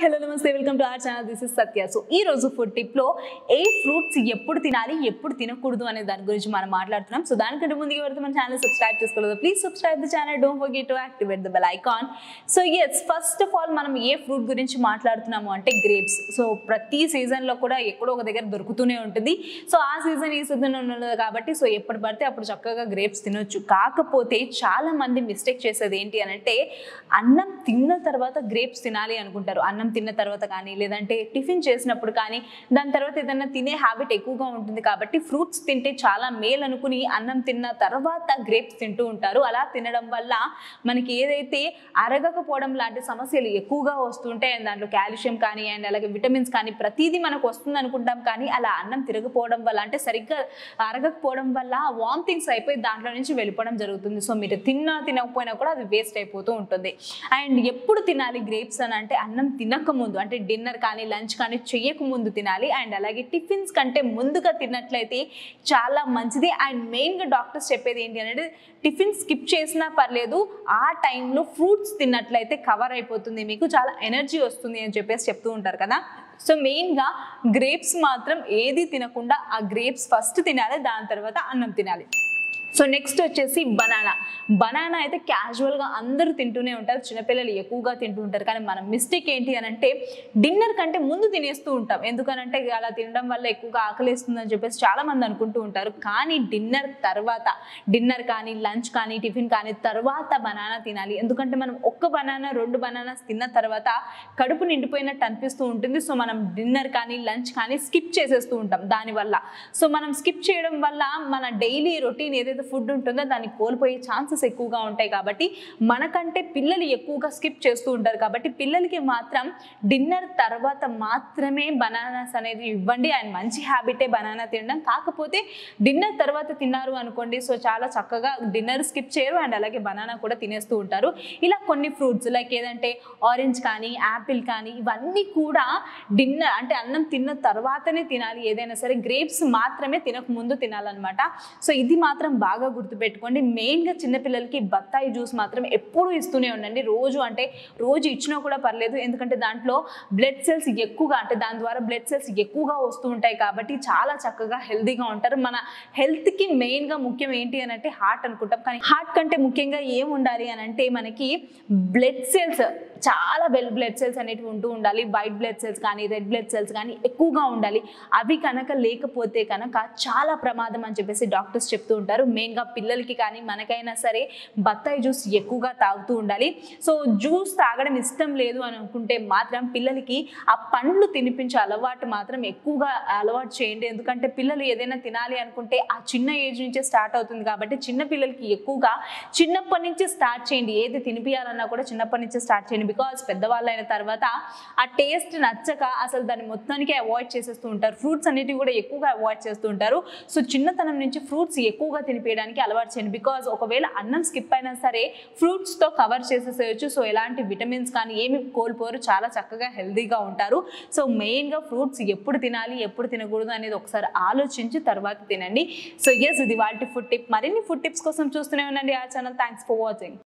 hello నమస్తే welcome to our channel this is Satya so ఈ రోజు ఫుడ్ టిప్ లో ఏ ఫ్రూట్స్ ఎప్పుడు తినాలి ఎప్పుడు తినకూడదు అనే దాని గురించి మనం మాట్లాడుతున్నాం సో దానికంటే ముందుగా ఎవరైతే మన ఛానల్ సబ్స్క్రైబ్ చేసుకోలేదు please subscribe the channel don't forget to activate the bell icon so as first of all మనం ఏ ఫ్రూట్ గురించి మాట్లాడుతున్నాము అంటే గ్రేప్స్ సో ప్రతి సీజన్ లో కూడా ఎక్కడో ఒక దగ్గర దొరుకుతూనే ఉంటుంది సో ఆ సీజన్ ఈ సీజన్ ఉన్నది కాబట్టి సో ఎప్పుడు పడితే అప్పుడు చక్కగా గ్రేప్స్ తినొచ్చు కాకపోతే చాలా మంది మిస్టేక్ చేసేది ఏంటి అని అంటే అన్నం తిన్న తర్వాత గ్రేప్స్ తినాలి అనుకుంటారు అన్నం తిన్న తర్వాత కానీ లేదంటే టిఫిన్ చేసినప్పుడు కానీ దాని తర్వాత ఏదైనా తినే హ్యాబిట్ ఎక్కువగా ఉంటుంది కాబట్టి ఫ్రూట్స్ తింటే చాలా మేలు అనుకుని అన్నం తిన్న తర్వాత గ్రేప్స్ తింటూ ఉంటారు అలా తినడం వల్ల మనకి ఏదైతే అరగకపోవడం లాంటి సమస్యలు ఎక్కువగా వస్తుంటాయి అండ్ దాంట్లో కాల్షియం కానీ అండ్ అలాగే విటమిన్స్ కానీ ప్రతిదీ మనకు వస్తుంది అనుకుంటాం కానీ అలా అన్నం తిరగపోవడం వల్ల అంటే సరిగ్గా అరగకపోవడం వల్ల వామిటింగ్స్ అయిపోయి దాంట్లో నుంచి వెళ్ళిపోవడం జరుగుతుంది సో మీరు తిన్నా తినకపోయినా కూడా అది వేస్ట్ అయిపోతూ ఉంటుంది అండ్ ఎప్పుడు తినాలి గ్రేప్స్ అని అంటే అన్నం తినక ముందు అంటే డిన్నర్ కానీ లంచ్ కానీ చేయక ముందు తినాలి అండ్ అలాగే టిఫిన్స్ కంటే ముందుగా తిన్నట్లయితే చాలా మంచిది అండ్ మెయిన్గా డాక్టర్స్ చెప్పేది ఏంటి అంటే టిఫిన్ స్కిప్ చేసినా పర్లేదు ఆ టైంలో ఫ్రూట్స్ తిన్నట్లయితే కవర్ అయిపోతుంది మీకు చాలా ఎనర్జీ వస్తుంది అని చెప్పేసి చెప్తూ ఉంటారు కదా సో మెయిన్గా గ్రేప్స్ మాత్రం ఏది తినకుండా ఆ గ్రేప్స్ ఫస్ట్ తినాలి దాని తర్వాత అన్నం తినాలి సో నెక్స్ట్ వచ్చేసి బనానా బనానా అయితే క్యాజువల్గా అందరూ తింటూనే ఉంటారు చిన్నపిల్లలు ఎక్కువగా తింటూ ఉంటారు కానీ మన మిస్టేక్ ఏంటి అని అంటే డిన్నర్ కంటే ముందు తినేస్తూ ఉంటాం ఎందుకనంటే అలా తినడం వల్ల ఎక్కువగా ఆకలిస్తుందని చెప్పేసి చాలా మంది అనుకుంటూ ఉంటారు కానీ డిన్నర్ తర్వాత డిన్నర్ కానీ లంచ్ కానీ టిఫిన్ కానీ తర్వాత బనానా తినాలి ఎందుకంటే మనం ఒక్క బనానా రెండు బనానాస్ తిన్న తర్వాత కడుపు నిండిపోయినట్టు అనిపిస్తూ ఉంటుంది సో మనం డిన్నర్ కానీ లంచ్ కానీ స్కిప్ చేసేస్తూ ఉంటాం దానివల్ల సో మనం స్కిప్ చేయడం వల్ల మన డైలీ రొటీన్ ఏదైతే ఫుడ్ ఉంటుందో దాన్ని కోల్పోయే ఛాన్సెస్ ఎక్కువగా ఉంటాయి కాబట్టి మనకంటే పిల్లలు ఎక్కువగా స్కిప్ చేస్తూ ఉంటారు కాబట్టి పిల్లలకి మాత్రం డిన్నర్ తర్వాత మాత్రమే బనానాస్ అనేది ఇవ్వండి అండ్ మంచి హ్యాబిటే బనానా తినడం కాకపోతే డిన్నర్ తర్వాత తిన్నారు అనుకోండి సో చాలా చక్కగా డిన్నర్ స్కిప్ చేయరు అండ్ అలాగే బనానా కూడా తినేస్తూ ఉంటారు ఇలా కొన్ని ఫ్రూట్స్ లైక్ ఏదంటే ఆరెంజ్ కానీ యాపిల్ కానీ ఇవన్నీ కూడా డిన్నర్ అంటే అన్నం తిన్న తర్వాతనే తినాలి ఏదైనా సరే గ్రేప్స్ మాత్రమే తినక ముందు తినాలన్నమాట సో ఇది మాత్రం బాగా గుర్తుపెట్టుకోండి మెయిన్గా చిన్నపిల్లలకి బత్తాయి జ్యూస్ మాత్రం ఎప్పుడూ ఇస్తూనే ఉండండి రోజు అంటే రోజు ఇచ్చినా కూడా పర్లేదు ఎందుకంటే దాంట్లో బ్లడ్ సెల్స్ ఎక్కువగా అంటే దాని ద్వారా బ్లడ్ సెల్స్ ఎక్కువగా వస్తూ ఉంటాయి కాబట్టి చాలా చక్కగా హెల్తీగా ఉంటారు మన హెల్త్కి మెయిన్గా ముఖ్యం ఏంటి అని అంటే హార్ట్ అనుకుంటాం కానీ హార్ట్ కంటే ముఖ్యంగా ఏం ఉండాలి అని అంటే మనకి బ్లడ్ సెల్స్ చాలా వెల్ బ్లడ్ సెల్స్ అనేటివి ఉంటూ ఉండాలి వైట్ బ్లడ్ సెల్స్ కానీ రెడ్ బ్లడ్ సెల్స్ కానీ ఎక్కువగా ఉండాలి అవి కనుక లేకపోతే కనుక చాలా ప్రమాదం అని చెప్పేసి డాక్టర్స్ చెప్తూ ఉంటారు మెయిన్గా పిల్లలకి కానీ మనకైనా సరే బత్తాయి జ్యూస్ ఎక్కువగా తాగుతూ ఉండాలి సో జ్యూస్ తాగడం ఇష్టం లేదు అని అనుకుంటే మాత్రం పిల్లలకి ఆ పండ్లు తినిపించే అలవాటు మాత్రం ఎక్కువగా అలవాటు చేయండి ఎందుకంటే పిల్లలు ఏదైనా తినాలి అనుకుంటే ఆ చిన్న ఏజ్ నుంచే స్టార్ట్ అవుతుంది కాబట్టి చిన్న పిల్లలకి ఎక్కువగా చిన్నప్పటి నుంచి స్టార్ట్ చేయండి ఏది తినిపించాలన్నా కూడా చిన్నప్పటి నుంచే స్టార్ట్ చేయండి బికాస్ పెద్దవాళ్ళు అయిన తర్వాత ఆ టేస్ట్ నచ్చక అసలు దాన్ని మొత్తానికి అవాయిడ్ చేసేస్తూ ఉంటారు ఫ్రూట్స్ అన్నిటివి కూడా ఎక్కువగా అవాయిడ్ చేస్తూ ఉంటారు సో చిన్నతనం నుంచి ఫ్రూట్స్ ఎక్కువగా తినిపించడానికి అలవాటు చేయండి బికాజ్ ఒకవేళ అన్నం స్కిప్ అయినా సరే ఫ్రూట్స్తో కవర్ చేసేసేయచ్చు సో ఎలాంటి విటమిన్స్ కానీ ఏమి కోల్పోరు చాలా చక్కగా హెల్తీగా ఉంటారు సో మెయిన్గా ఫ్రూట్స్ ఎప్పుడు తినాలి ఎప్పుడు తినకూడదు అనేది ఒకసారి ఆలోచించి తర్వాత తినండి సో ఎస్ ఇది వాటి ఫుడ్ టిప్ మరిన్ని ఫుడ్ టిప్స్ కోసం చూస్తూనే ఉండండి ఆ ఛానల్ థ్యాంక్స్ ఫర్ వాచింగ్